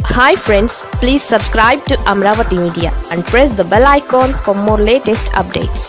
hi friends please subscribe to Amaravati media and press the bell icon for more latest updates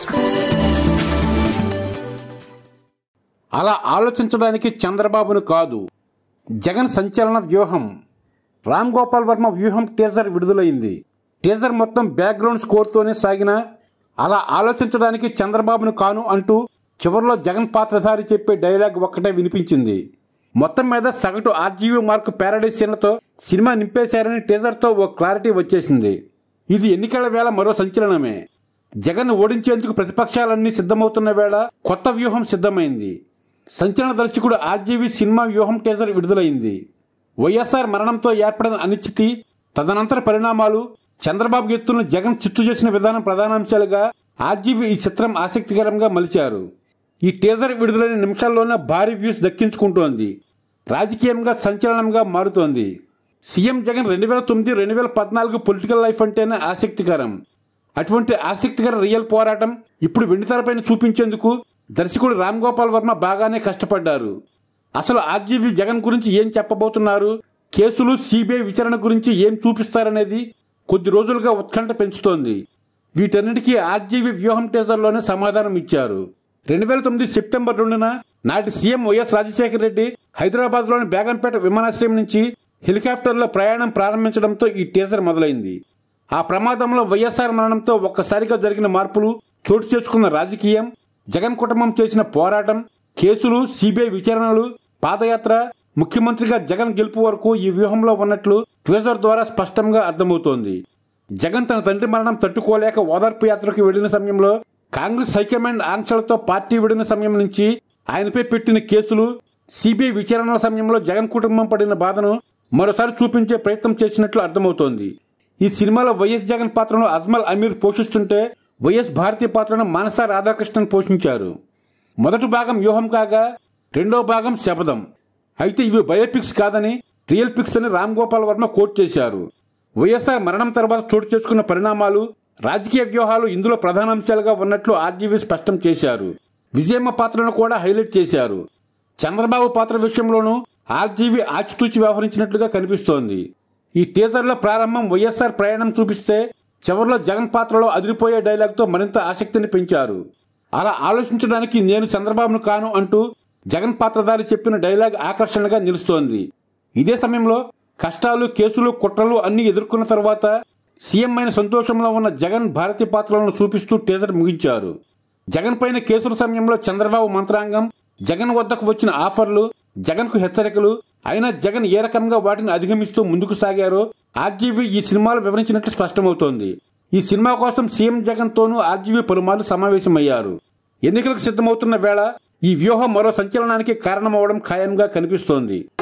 అలా ఆలోచించడానికి చంద్రబాబును కాదు జగన్ సంచలన వ్యూహం రామ్ గోపాల్ వర్మ వ్యూహం టీజర్ విడుదలైంది టీజర్ మొత్తం బ్యాక్గ్రౌండ్ స్కోర్తోనే సాగిన అలా ఆలోచించడానికి చంద్రబాబును కాను అంటూ చివరిలో జగన్ పాత్రధారి చెప్పే డైలాగ్ ఒక్కటే వినిపించింది మొత్తం మీద సగటు ఆర్జీవీ మార్క్ ప్యారడైజ్ సీన్లతో సినిమా నింపేశారని టీజర్తో ఓ క్లారిటీ వచ్చేసింది ఇది ఎన్నికల వేళ మరో సంచలనమే జగన్ ఓడించేందుకు ప్రతిపక్షాలన్నీ సిద్ధమవుతున్న వేళ కొత్త వ్యూహం సిద్ధమైంది సంచలన దర్శకుడు ఆర్జీవీ సినిమా వ్యూహం టీజర్ విడుదలైంది వైఎస్ఆర్ మరణంతో ఏర్పడిన అనిశ్చితి తదనంతర పరిణామాలు చంద్రబాబు ఎత్తులను జగన్ చిత్తు చేసిన విధానం ప్రధానాంశాలుగా ఆర్జీవీ ఈ చిత్రం ఆసక్తికరంగా మలిచారు ఈ టీజర్ విడుదలైన నిమిషాల్లోనే భారీ వ్యూస్ దక్కించుకుంటోంది రాజకీయంగా సంచలనంగా మారుతోంది సీఎం జగన్ రెండు వేల తొమ్మిది రెండు వేల పద్నాలుగు పొలిటికల్ లైఫ్ అంటేనే ఆసక్తికరం అటువంటి ఆసక్తికర రియల్ పోరాటం ఇప్పుడు వెండితెరపైన చూపించేందుకు దర్శకుడు రామ్ గోపాల్ వర్మ బాగానే కష్టపడ్డారు అసలు ఆర్జీవీ జగన్ గురించి ఏం చెప్పబోతున్నారు కేసులు సిబిఐ విచారణ గురించి ఏం చూపిస్తారనేది కొద్ది రోజులుగా ఉత్కంఠ పెంచుతోంది వీటన్నిటికీ ఆర్జీవీ వ్యూహం టీజర్లోనే సమాధానం ఇచ్చారు రెండు వేల తొమ్మిది సెప్టెంబర్ రెండున నాటి సీఎం వైఎస్ రాజశేఖర రెడ్డి హైదరాబాద్లోని బేగంపేట విమానాశ్రయం నుంచి హెలికాప్టర్లో ప్రయాణం ప్రారంభించడంతో ఈ టీజర్ మొదలైంది ఆ ప్రమాదంలో వైఎస్ఆర్ మరణంతో ఒక్కసారిగా జరిగిన మార్పులు చోటు చేసుకున్న రాజకీయం జగన్ కుటుంబం చేసిన పోరాటం కేసులు సిబిఐ విచారణలు పాదయాత్ర ముఖ్యమంత్రిగా జగన్ గెలుపు వరకు ఈ వ్యూహంలో ఉన్నట్లు ట్విజర్ ద్వారా స్పష్టంగా అర్థమవుతోంది జగన్ తన తండ్రి మరణం తట్టుకోలేక ఓదార్పు యాత్రకు వెళ్లిన సమయంలో కాంగ్రెస్ హైకమాండ్ ఆంక్షలతో పార్టీ విడిన సమయం నుంచి ఆయనపై పెట్టిన కేసులు సిబిఐ విచారణల సమయంలో జగన్ కుటుంబం పడిన బాధను మరోసారి చూపించే ప్రయత్నం చేసినట్లు అర్థమవుతోంది ఈ సినిమాలో వైఎస్ జగన్ పాత్రను అజ్మల్ అమీర్ పోషిస్తుంటే వైఎస్ భారతి పాత్రను మానస రాధాకృష్ణన్ పోషించారు మొదటి భాగం వ్యూహం కాగా రెండో భాగం శపథం అయితే ఇవి బయోపిక్స్ కాదని రియల్ పిక్స్ అని రామ్ గోపాల్ వర్మ కోట్ చేశారు వైఎస్ఆర్ మరణం తర్వాత చోటు చేసుకున్న పరిణామాలు రాజకీయ వ్యూహాలు ఇందులో ప్రధాన అంశాలుగా ఉన్నట్లు ఆర్జీవీ స్పష్టం చేశారు విజయమ్మ పాత్రను కూడా హైలైట్ చేశారు చంద్రబాబు పాత్ర విషయంలోనూ ఆర్జీవీ ఆచితూచి వ్యవహరించినట్లుగా కనిపిస్తోంది ఈ టీజర్లో ప్రారంభం వైఎస్ఆర్ ప్రయాణం చూపిస్తే చివరిలో జగన్ పాత్రలో అదిరిపోయే డైలాగ్తో మరింత ఆసక్తిని పెంచారు అలా ఆలోచించడానికి నేను చంద్రబాబును కాను అంటూ జగన్ పాత్రధారి చెప్పిన డైలాగ్ ఆకర్షణగా నిలుస్తోంది ఇదే సమయంలో కష్టాలు కేసులు కుట్రలు అన్ని ఎదుర్కొన్న తర్వాత సీఎం అయిన సంతోషంలో ఉన్న జగన్ భారతీయ పాత్రలను చూపిస్తూ టీజర్ ముగించారు జగన్ పైన కేసుల సమయంలో చంద్రబాబు మంత్రాంగం జగన్ వద్దకు వచ్చిన ఆఫర్లు జగన్ కు హెచ్చరికలు అయినా జగన్ ఏ రకంగా వాటిని అధిగమిస్తూ ముందుకు సాగారో ఆర్జీవీ ఈ సినిమాలో వివరించినట్లు స్పష్టమవుతోంది ఈ సినిమా కోసం సీఎం జగన్ తోనూ ఆర్జీవీ పలుమార్లు సమావేశమయ్యారు ఎన్నికలకు సిద్ధమవుతున్న వేళ ఈ వ్యూహం మరో సంచలనానికి కారణమవడం ఖాయంగా కనిపిస్తోంది